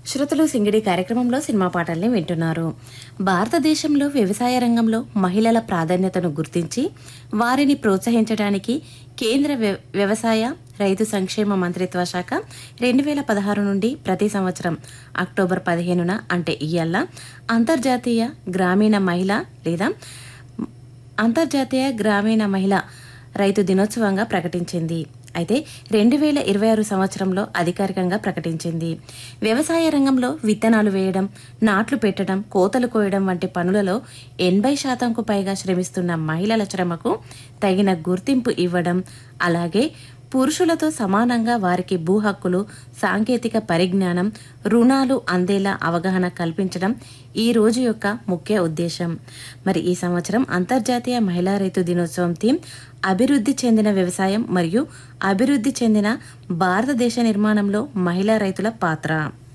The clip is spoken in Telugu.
శ్రోతలు సింగిడి కార్యక్రమంలో సినిమా పాటల్ని వింటున్నారు భారతదేశంలో వ్యవసాయ రంగంలో మహిళల ప్రాధాన్యతను గుర్తించి వారిని ప్రోత్సహించడానికి కేంద్ర వ్య- వ్యవసాయ రైతు సంక్షేమ మంత్రిత్వ శాఖ రెండు వేల పదహారు నుండి ప్రతి సంవత్సరం అక్టోబర్ పదిహేనున అంటే ఇయ్యాల అంతర్జాతీయ గ్రామీణ మహిళ లేదా అంతర్జాతీయ గ్రామీణ మహిళ రైతు దినోత్సవంగా ప్రకటించింది అయితే రెండు వేల ఇరవై ఆరు సంవత్సరంలో అధికారికంగా ప్రకటించింది వ్యవసాయ రంగంలో విత్తనాలు వేయడం నాట్లు పెట్టడం కోతలు కోయడం వంటి పనులలో ఎనభై శాతంకు పైగా శ్రమిస్తున్న మహిళల శ్రమకు తగిన గుర్తింపు ఇవ్వడం అలాగే పురుషులతో సమానంగా వారికి భూ హక్కులు సాంకేతిక పరిజ్ఞానం రుణాలు అందేలా అవగాహన కల్పించడం ఈ రోజు యొక్క ముఖ్య ఉద్దేశం మరి ఈ సంవత్సరం అంతర్జాతీయ మహిళా రైతు దినోత్సవం థీమ్ అభివృద్ధి చెందిన వ్యవసాయం మరియు అభివృద్ధి చెందిన భారతదేశ నిర్మాణంలో మహిళా రైతుల పాత్ర